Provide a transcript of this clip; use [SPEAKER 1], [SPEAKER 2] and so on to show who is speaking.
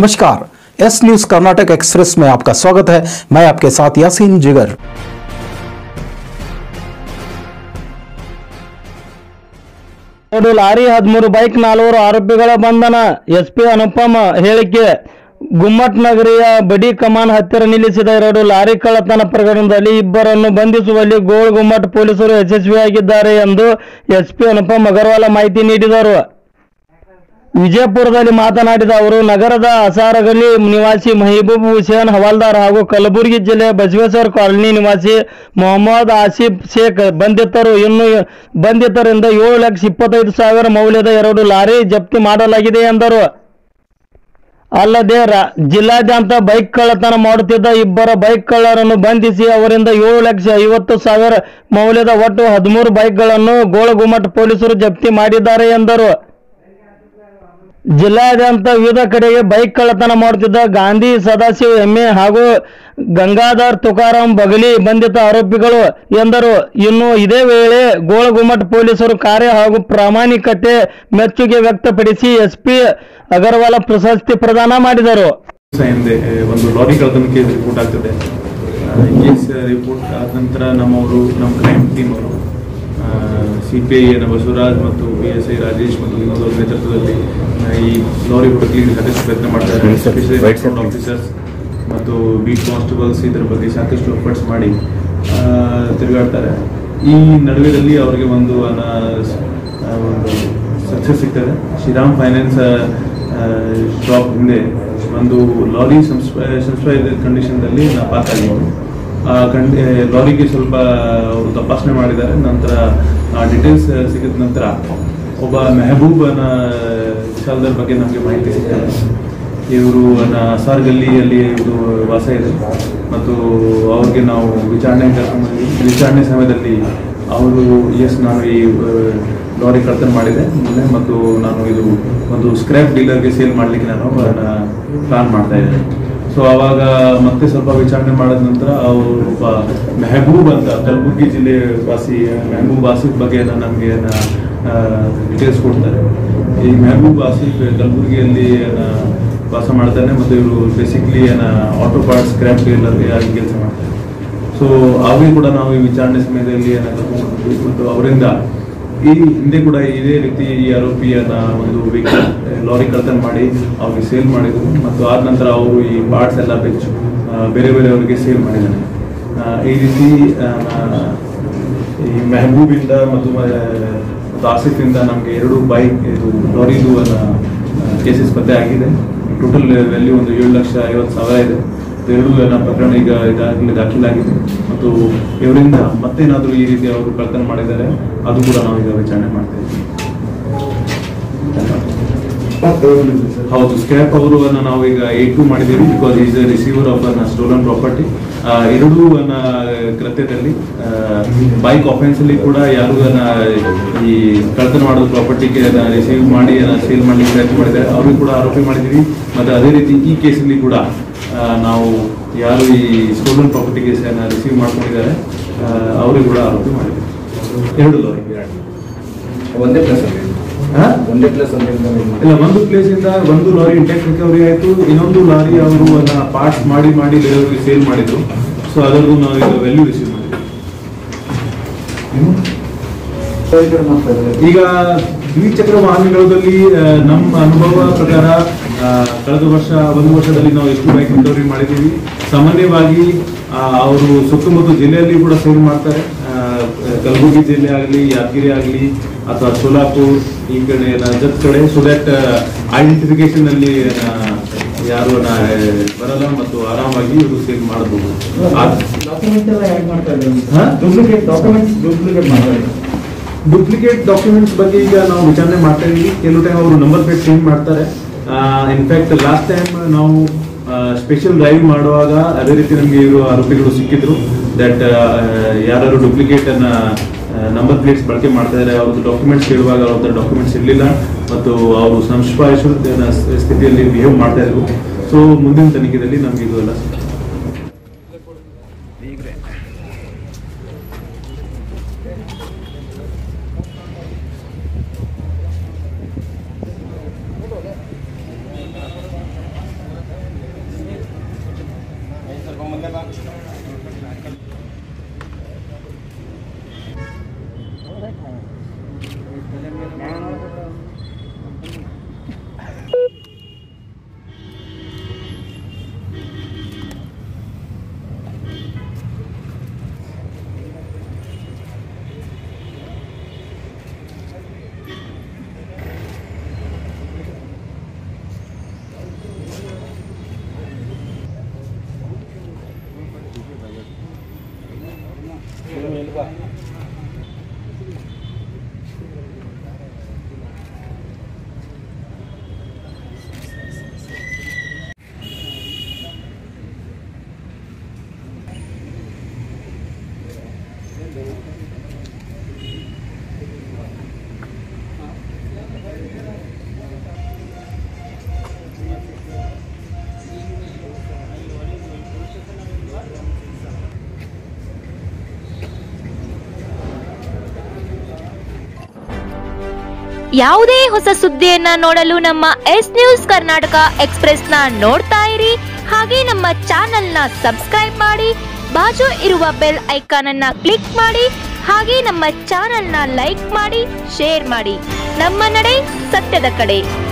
[SPEAKER 1] नमस्कार S news Karnataka express में आपका स्वागत है मैं आपके साथ यासीन जिगर
[SPEAKER 2] ಎರಡು ಲಾರಿ ಹದಿಮೂರು ಬೈಕ್ ನಾಲ್ವರು ಆರೋಪಿಗಳ ಬಂಧನ ಎಸ್ಪಿ ಅನುಪಮ ಹೇಳಿಕೆ ಗುಮ್ಮಟ್ ನಗರಿಯ ಬಡಿ ಕಮಾನ್ ಹತ್ತಿರ ನಿಲ್ಲಿಸಿದ ಎರಡು ಲಾರಿ ಕಳ್ಳತನ ಪ್ರಕರಣದಲ್ಲಿ ಇಬ್ಬರನ್ನು ಬಂಧಿಸುವಲ್ಲಿ ಗೋಳ್ ಗುಮ್ಮಟ್ ಪೊಲೀಸರು ಯಶಸ್ವಿಯಾಗಿದ್ದಾರೆ ಎಂದು ಎಸ್ಪಿ ಅನುಪಮ್ ಅಗರ್ವಾಲ ಮಾಹಿತಿ ನೀಡಿದರು ವಿಜಯಪುರದಲ್ಲಿ ಮಾತನಾಡಿದ ಅವರು ನಗರದ ಅಸಾರಗಲಿ ನಿವಾಸಿ ಮಹಬೂಬ್ ಹುಸೇನ್ ಹವಾಲ್ದಾರ್ ಹಾಗೂ ಕಲಬುರಗಿ ಜಿಲ್ಲೆಯ ಬಸವೇಶ್ವರ ಕಾಲನಿ ನಿವಾಸಿ ಮೊಹಮ್ಮದ್ ಆಸಿಫ್ ಶೇಖ್ ಬಂಧಿತರು ಇನ್ನು ಬಂಧಿತರಿಂದ ಏಳು ಲಕ್ಷ ಇಪ್ಪತ್ತೈದು ಸಾವಿರ ಮೌಲ್ಯದ ಎರಡು ಲಾರಿ ಜಪ್ತಿ ಮಾಡಲಾಗಿದೆ ಎಂದರು ಅಲ್ಲದೆ ರಾ- ಜಿಲ್ಲಾದ್ಯಂತ ಬೈಕ್ ಕಳ್ಳತನ ಮಾಡುತ್ತಿದ್ದ ಇಬ್ಬರ ಬೈಕ್ ಕಳ್ಳರನ್ನು ಬಂಧಿಸಿ ಅವರಿಂದ ಏಳು ಲಕ್ಷ ಐವತ್ತು ಸಾವಿರ ಮೌಲ್ಯದ ಒಟ್ಟು ಹದಿಮೂರು ಬೈಕ್ಗಳನ್ನು ಗೋಳಗುಮಟ್ ಪೊಲೀಸರು ಜಪ್ತಿ ಮಾಡಿದ್ದಾರೆ ಎಂದರು ಜಿಲ್ಲಾದ್ಯಂತ ವಿವಿಧ ಕಡೆಗೆ ಬೈಕ್ ಕಳ್ಳತನ ಮಾಡುತ್ತಿದ್ದ ಗಾಂಧಿ ಸದಾಶಿವ ಎಮ್ಮೆ ಹಾಗೂ ಗಂಗಾಧರ್ ತುಕಾರಾಂ ಬಗಲಿ ಬಂಧಿತ ಆರೋಪಿಗಳು ಎಂದರು ಇನ್ನು ಇದೇ ವೇಳೆ ಗೋಳಗುಮಟ್ ಪೊಲೀಸರು ಕಾರ್ಯ ಹಾಗೂ ಪ್ರಾಮಾಣಿಕತೆ ಮೆಚ್ಚುಗೆ ವ್ಯಕ್ತಪಡಿಸಿ ಎಸ್ಪಿ ಅಗರ್ವಾಲ ಪ್ರಶಸ್ತಿ ಪ್ರದಾನ ಮಾಡಿದರು
[SPEAKER 3] ದಿವಸ ಹಿಂದೆ ಆ, ಒಂದು ಲಾರಿ ಕಳ್ತನ ಕೇಸ್ ರಿಪೋರ್ಟ್ ಆಗ್ತದೆ ಕೇಸ್ ರಿಪೋರ್ಟ್ ಆದ ನಂತರ ನಮ್ಮವರು ನಮ್ಮ ಕ್ರೈಮ್ ಟೀಮ್ ಅವರು ಸಿ ಪಿ ಐ ಬಸವರಾಜ್ ಮತ್ತು ಪಿ ಎಸ್ ಐ ರಾಜೇಶ್ ಮತ್ತು ಇನ್ನೊಂದರ ನೇತೃತ್ವದಲ್ಲಿ ಆ, ಈ ಲಾರಿ ಹುಡುಕಲಿಕ್ಕೆ ಸಾಕಷ್ಟು ಪ್ರಯತ್ನ ಮಾಡ್ತಾರೆ ಎಸ್ಪೆಷಲಿ ಆಫೀಸರ್ಸ್ ಮತ್ತು ಬೀಟ್ ಕಾನ್ಸ್ಟೇಬಲ್ಸ್ ಇದರ ಬಗ್ಗೆ ಸಾಕಷ್ಟು ಎಫರ್ಟ್ಸ್ ಮಾಡಿ ಆ, ತಿರುಗಾಡ್ತಾರೆ ಈ ನಡುವೆಯಲ್ಲಿ ಅವರಿಗೆ ಒಂದು ಅನ- ಆ, ಒಂದು ಸಕ್ಸಸ್ ಸಿಗ್ತದೆ ಶ್ರೀರಾಮ್ ಫೈನಾನ್ಸ್ ಶಾಪ್ ಹಿಂದೆ ಒಂದು ಲಾರಿ ಸಬ್ಸ್ಕ್ರೈಬ್ ಕಂಡೀಷನ್ದಲ್ಲಿ ನಾ ಪಾಸ್ ಆಗಿದ್ವಿ ಆ ಕಂಡ್ ಲಾರಿಗೆ ಸ್ವಲ್ಪ ಅವರು ತಪಾಸಣೆ ಮಾಡಿದ್ದಾರೆ ನಂತರ ಆ ಡೀಟೇಲ್ಸ್ ಸಿಕ್ಕಿದ ನಂತರ ಒಬ್ಬ ಮೆಹಬೂಬನ ವಿಶಾಲ್ದರ್ ಬಗ್ಗೆ ನಮಗೆ ಮಾಹಿತಿ ಸಿಗ್ತದೆ ಇವರು ಸಾರ್ ಗಲ್ಲಿಯಲ್ಲಿ ಇವರು ವಾಸ ಇದೆ ಮತ್ತು ಅವ್ರಿಗೆ ನಾವು ವಿಚಾರಣೆ ಕರ್ಕೊಂಡು ಬಂದ್ವಿ. ವಿಚಾರಣೆ ಸಮಯದಲ್ಲಿ ಅವರು ಎಸ್ ನಾನು ಈ ಆ, ಲಾರಿ ಕಳ್ತನ ಮಾಡಿದೆ ಮೊನ್ನೆ ಮತ್ತು ನಾನು ಇದು ಒಂದು ಸ್ಕ್ರ್ಯಾಪ್ ಡೀಲರ್ಗೆ ಸೇಲ್ ಮಾಡಲಿಕ್ಕೆ ನಾನು ಪ್ಲಾನ್ ಮಾಡ್ತಾ ಇದ್ದೇನೆ ಸೊ ಅವಾಗ ಮತ್ತೆ ಸ್ವಲ್ಪ ವಿಚಾರಣೆ ಮಾಡಿದ ನಂತರ ಅವರು ಒಬ್ಬ ಮೆಹಬೂಬ್ ಅಂತ ಕಲಬುರಗಿ ಜಿಲ್ಲೆ ವಾಸಿ ಮೆಹಬೂಬ್ ಆಸಿಫ್ ಬಗ್ಗೆ ನಮಗೆ ಡೀಟೇಲ್ಸ್ ಕೊಡ್ತಾರೆ ಈ ಮೆಹಬೂಬ್ ಆಸಿಫ್ ಕಲಬುರಗಿಯಲ್ಲಿ ಆ, ವಾಸ ಮಾಡ್ತಾನೆ ಮತ್ತು ಇವರು basically auto part scrap dealer ಆಗಿ ಕೆಲಸ ಮಾಡ್ತಾರೆ ಸೊ ಅವ್ರಿಗೆ ಕೂಡ ನಾವು ಈ ವಿಚಾರಣೆ ಸಮಯದಲ್ಲಿ ಏನಾದ್ರು ಕರ್ಕೊಂಡ್ಬಂದ್ವಿ ಮತ್ತು ಅವರಿಂದ ಈ ಹಿಂದೆ ಕೂಡ ಇದೇ ರೀತಿ ಈ ಆರೋಪಿಯನ್ನ ಒಂದು ವೆಹಿಕಲ್ ಲಾರಿ ಕಳ್ತನ ಮಾಡಿ ಅವ್ರಿಗೆ ಸೇಲ್ ಮಾಡಿದ್ರು ಮತ್ತು ಆದ ನಂತರ ಅವರು ಈ ಪಾರ್ಟ್ಸ್ ಎಲ್ಲ ಬೆಚ್ಚು ಆ, ಬೇರೆ ಬೇರೆಯವರಿಗೆ ಸೇಲ್ ಮಾಡಿದ್ದಾರೆ ಆ, ಈ ರೀತಿ ಆ, ಈ ಮೆಹಬೂಬಿಂದ ಮತ್ತು ಮ- ಮತ್ತು ಆಸಿಫಿಂದ ನಮಗೆ ಎರಡು ಬೈಕ್ ಇದು ಲಾರಿದು ಕೇಸಸ್ ಪತ್ತೆ ಆಗಿದೆ ಟೋಟಲ್ ವ್ಯಾಲ್ಯೂ ಒಂದು ಏಳು ಲಕ್ಷ ಐವತ್ತು ಸಾವಿರ ಇದೆ ಎರಡು ನನ್ನ ಪ್ರಕರಣ ಈಗ ಈಗಾಗಲೇ ದಾಖಲಾಗಿದೆ ಮತ್ತು ಇವರಿಂದ ಮತ್ತೇನಾದರೂ ಈ ರೀತಿ ಅವರು ಕಳ್ತನ ಮಾಡಿದ್ದಾರೆ ಅದು ಕೂಡ ನಾವು ಈಗ ವಿಚಾರಣೆ ಮಾಡ್ತಾ ಇದ್ದೀವಿ ಹೌದು ಸ್ಕ್ಯಾಪ್ ಅವರು ನಾವು ಈಗ ಎ ಟು ಮಾಡಿದ್ದೀವಿ because is a receiver of an stolen property ಎರಡೂ ಅನ್ನ ಕೃತ್ಯದಲ್ಲಿ ಬೈಕ್ ಆಫೆನ್ಸ್ ಅಲ್ಲಿ ಕೂಡ ಯಾರು ಅನ್ನ ಈ ಕಳ್ತನ ಮಾಡೋದು ಪ್ರಾಪರ್ಟಿಗೆ ರಿಸೀವ್ ಮಾಡಿ ಸೇಲ್ ಮಾಡ್ಲಿಕ್ಕೆ ಪ್ರಯತ್ನ ಮಾಡಿದ್ದಾರೆ ಅವ್ರಿಗೆ ಕೂಡ ಆರೋಪಿ ಮಾಡಿದ್ದೀವಿ ಮತ್ತೆ ಅದೇ ರೀತಿ ಈ ಕೇಸಲ್ಲಿ ಕೂಡ ಆ, ನಾವು ಯಾರು ಈ ಸ್ಟೋಲನ್ ಪ್ರಾಪರ್ಟಿ ಕೇಸನ್ನು ರಿಸೀವ್ ಮಾಡ್ಕೊಂಡಿದ್ದಾರೆ ಆ, ಅವ್ರಿಗೆ ಕೂಡ ಆರೋಪಿ ಮಾಡಿದ್ದೀವಿ ಎರಡು ಲಾರಿ
[SPEAKER 4] ಒಂದೇ ಪ್ಲೇಸ್ ಅಲ್ಲಿ
[SPEAKER 3] ಹಾ?
[SPEAKER 4] ಒಂದೇ ಪ್ಲೇಸ್ ಅಂತ
[SPEAKER 3] ಇಲ್ಲ ಒಂದು ಪ್ಲೇಸ್ ಇಂದ ಒಂದು ಲಾರಿ ಇಂಟ್ಯಾಕ್ಟ್ ರಿಕವರಿ ಆಯ್ತು ಇನ್ನೊಂದು ಲಾರಿ ಅವರು ಪಾರ್ಟ್ಸ್ ಮಾಡಿ ಮಾಡಿ ಬೇರೆಯವ್ರಿಗೆ ಸೇಲ್ ಮಾಡಿದ್ರು ಸೊ ಅದರದ್ದು ನಾವು ಈಗ ವ್ಯಾಲ್ಯೂ ರಿಸೀವ್ ಮಾಡಿದ್ವಿ ಈಗ ದ್ವಿಚಕ್ರ ವಾಹನಗಳಲ್ಲಿ ಆ, ನಮ್ಮ ಅನುಭವ ಪ್ರಕಾರ ಆ, ಕಳೆದ ವರ್ಷ ಒಂದು ವರ್ಷದಲ್ಲಿ ನಾವು ಎಷ್ಟು ಬೈಕ್ ರಿಕವರಿ ಮಾಡಿದ್ದೀವಿ ಸಾಮಾನ್ಯವಾಗಿ ಆ, ಅವರು ಸುತ್ತಮುತ್ತ ಜಿಲ್ಲೆಯಲ್ಲಿ ಕೂಡ ಸೇಲ್ ಮಾಡ್ತಾರೆ ಆ, ಕಲಬುರಗಿ ಜಿಲ್ಲೆ ಆಗಲಿ ಯಾದಗಿರಿ ಆಗಲಿ ಅಥವಾ ಸೋಲಾಪುರ್ ಈ ಕಡೆ ಜತ್ ಕಡೆ ಸೊ ದಟ್ ಐಡೆಂಟಿಫಿಕೇಶನ್ ಅಲ್ಲಿ ಆ, ಯಾರು ಆ, ಬರಲ್ಲ ಮತ್ತು ಆರಾಮಾಗಿ ಇವರು ಸೇಲ್ ಮಾಡಬಹುದು ಆ-
[SPEAKER 4] ಡಾಕ್ಯುಮೆಂಟ್ ಎಲ್ಲ ಯಾಕೆ ಮಾಡ್ತಾ
[SPEAKER 3] ಹಾ?
[SPEAKER 4] ಇದ್ದಾರೆ ಡೂಪ್ಲಿಕೇಟ್ ಡಾಕ್ಯುಮೆಂಟ್ಸ್ ಡೂಪ್ಲಿಕೇಟ್ ಮಾಡ್ತಾ ಇದ್ದಾರೆ
[SPEAKER 3] ಡೂಪ್ಲಿಕೇಟ್ ಡಾಕ್ಯುಮೆಂಟ್ಸ್ ಬಗ್ಗೆ ಈಗ ನಾವು ವಿಚಾರಣೆ ಮಾಡ್ತಾ ಇದೀವಿ ಕೆಲವು ಟೈಮ್ ಅವರು ನಂಬರ್ ಪ್ಲೇಟ್ ಚೇಂಜ್ ಮಾಡ್ತಾರೆ ಇನ್ಫ್ಯಾಕ್ಟ್ ಲಾಸ್ಟ್ ಟೈಮ್ ನಾವು ಸ್ಪೆಷಲ್ ಡ್ರೈವ್ ಮಾಡುವಾಗ ಅದೇ ರೀತಿ ನಮಗೆ ಇವರು ಆರೋಪಿಗಳು ಸಿಕ್ಕಿದ್ರು ದಟ್ ಯಾರು ಡೂಪ್ಲಿಕೇಟ್ ಅನ್ನ ನಂಬರ್ ಪ್ಲೇಟ್ಸ್ ಬಳಕೆ ಮಾಡ್ತಾ ಇದ್ದಾರೆ ಅವ್ರದ್ದು ಡಾಕ್ಯುಮೆಂಟ್ಸ್ ಕೇಳುವಾಗ ಅವ್ರದ್ದು ಡಾಕ್ಯುಮೆಂಟ್ಸ್ ಇರಲಿಲ್ಲ ಮತ್ತು ಅವರು ಸಂಶಯಾಸ್ಪದ ಸ್ಥಿತಿಯಲ್ಲಿ ಬಿಹೇವ್ ಮಾಡ್ತಾ ಇದ್ರು ಸೊ ಮುಂದಿನ ತನಿಖೆಯಲ್ಲಿ ನಮಗೆ ಇದು ಎಲ್ಲ ಸಿಕ್ಕಿದೆ.
[SPEAKER 5] ಯಾವುದೇ ಹೊಸ ಸುದ್ದಿಯನ್ನ ನೋಡಲು ನಮ್ಮ ಎಸ್ ನ್ಯೂಸ್ ಕರ್ನಾಟಕ ಎಕ್ಸ್ಪ್ರೆಸ್ನ ನೋಡ್ತಾ ಇರಿ ಹಾಗೆ ನಮ್ಮ ಚಾನೆಲ್ನ ಸಬ್ಸ್ಕ್ರೈಬ್ ಮಾಡಿ ಬಾಜು ಇರುವ ಬೆಲ್ ಐಕಾನ್ ಅನ್ನ ಕ್ಲಿಕ್ ಮಾಡಿ ಹಾಗೆ ನಮ್ಮ ಚಾನೆಲ್ನ ಲೈಕ್ ಮಾಡಿ ಶೇರ್ ಮಾಡಿ ನಮ್ಮ ನಡೆ ಸತ್ಯದ ಕಡೆ